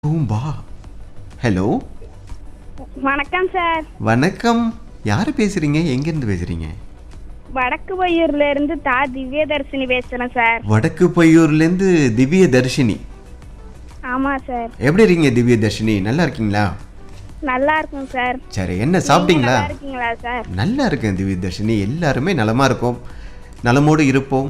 பூம்பா hello வணக்கம் sir வணக்கம் யார் பேசுறீங்க எங்கேருந்து பேசுறீங்க வடக்கு பையூர்ல இருந்து தா திவ்யதர்ஷினி பேசுறேன் சார் வடக்கு பையூர்லேருந்து திவ்ய தர்ஷினி ஆமா சார் எப்படி இருக்கீங்க திவ்ய தர்ஷினி நல்லா இருக்கீங்களா நல்லா இருக்கும் சார் சரி என்ன நீங்க சாப்பிட்டீங்களா நல்லா இருக்கீங்களா சார் நல்லா இருக்கேன் திவ்ய தர்ஷினி எல்லாருமே நலமா இருக்கோம் நலமோடு இருப்போம்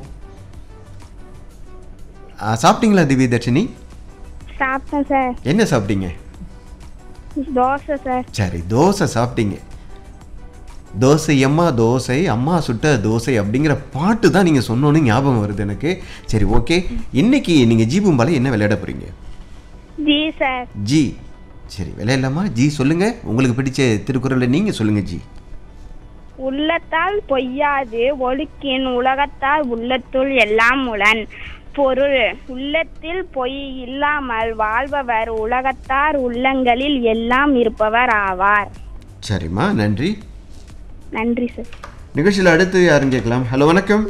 ஆ, சாப்பிட்டீங்களா திவ்ய தர்ஷினி சாப்பிட்டேன் சார் என்ன சாப்பிட்டீங்க தோசை சார் சரி தோசை சாப்பிட்டீங்க தோசை அம்மா தோசை அம்மா சுட்ட தோசை அப்படிங்கிற பாட்டு தான் நீங்கள் சொன்னோன்னு ஞாபகம் வருது எனக்கு சரி ஓகே இன்னைக்கு நீங்கள் ஜீபும்பால என்ன விளையாட போறீங்க ஜி சார் ஜி சரி விளையாடலாமா ஜி சொல்லுங்க உங்களுக்கு பிடிச்ச திருக்குறளை நீங்கள் சொல்லுங்க ஜி உள்ளத்தால் பொய்யாது ஒழுக்கின் உலகத்தால் உள்ளத்துள் எல்லாம் உளன் பொருள் உள்ளத்தில் பொய் இல்லாமல் வாழ்பவர் உலகத்தார் உள்ளங்களில் எல்லாம் இருப்பவர் ஆவார் சரிம்மா நன்றி நன்றி சார் நிகழ்ச்சியில் அடுத்து யாரும் கேட்கலாம் ஹலோ வணக்கம்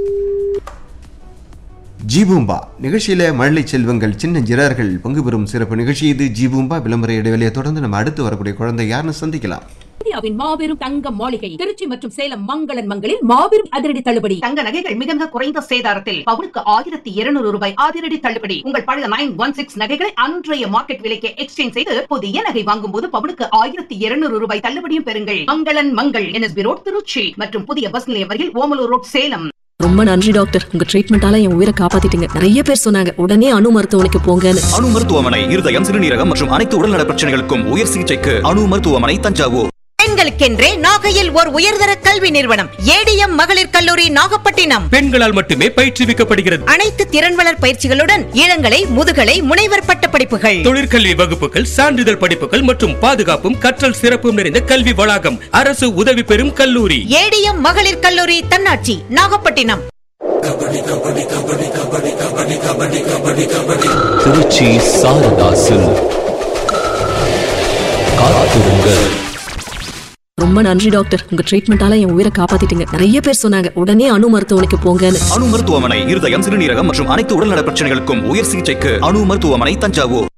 ஜீபூம்பா நிகழ்ச்சியில் மழலை செல்வங்கள் சின்ன ஜிரார்கள் பங்கு பெறும் சிறப்பு நிகழ்ச்சி இது ஜீபூம்பா விளம்பர இடைவெளியை தொடர்ந்து நம்ம அடுத்து வரக்கூடிய குழந்தை யாருன்னு சந்திக்கலாம் இந்தியாவின் மாபெரும் தங்க மாளிகை திருச்சி மற்றும் சேலம் மங்களன் மங்களில் மாபெரும் அதிரடி தள்ளுபடி தங்க நகைகள் மிக மிக குறைந்த சேதாரத்தில் பவுனுக்கு ஆயிரத்தி இருநூறு ரூபாய் அதிரடி தள்ளுபடி உங்கள் பழைய நைன் ஒன் சிக்ஸ் நகைகளை அன்றைய மார்க்கெட் விலைக்கு எக்ஸ்சேஞ்ச் செய்து புதிய நகை வாங்கும் போது பவுனுக்கு ஆயிரத்தி இருநூறு ரூபாய் தள்ளுபடியும் பெறுங்கள் மங்களன் மங்கள் என்எஸ்பி ரோட் திருச்சி மற்றும் புதிய பஸ் நிலையம் அருகில் ஓமலூர் ரோட் சேலம் ரொம்ப நன்றி டாக்டர் உங்க ட்ரீட்மெண்டால என் உயிரை காப்பாத்திட்டீங்க நிறைய பேர் சொன்னாங்க உடனே அணு மருத்துவமனைக்கு போங்கன்னு அணு மருத்துவமனை இருதயம் சிறுநீரகம் மற்றும் அனைத்து உடல்நல பிரச்சனைகளுக்கும் உயர் சிகிச்சைக்கு அணு மருத்துவமனை தஞ்சாவூர் பெண்களுக்கென்றே நாகையில் ஓர் உயர்தர கல்வி நிறுவனம் ஏடிஎம் மகளிர் கல்லூரி நாகப்பட்டினம் பெண்களால் மட்டுமே பயிற்றுவிக்கப்படுகிறது அனைத்து திறன்வளர் பயிற்சிகளுடன் இளங்கலை முதுகலை முனைவர் பட்ட படிப்புகள் தொழிற்கல்வி வகுப்புகள் சான்றிதழ் படிப்புகள் மற்றும் பாதுகாப்பும் கற்றல் சிறப்பும் நிறைந்த கல்வி வளாகம் அரசு உதவி பெறும் கல்லூரி ஏடிஎம் மகளிர் கல்லூரி தன்னாட்சி நாகப்பட்டினம் திருச்சி சாரதாசில் காத்திருங்கள் ரொம்ப நன்றி டாக்டர் உங்க ட்ரீட்மெண்டால என் உயிரை காப்பாத்திட்டீங்க நிறைய பேர் சொன்னாங்க உடனே அணு மருத்துவமனைக்கு போங்கன்னு அணு மருத்துவமனை இருதயம் சிறுநீரகம் மற்றும் அனைத்து உடல்நல பிரச்சனைகளுக்கும் உயர் சிகிச்சைக்கு அணு மருத்துவமனை தஞ்சாவூர்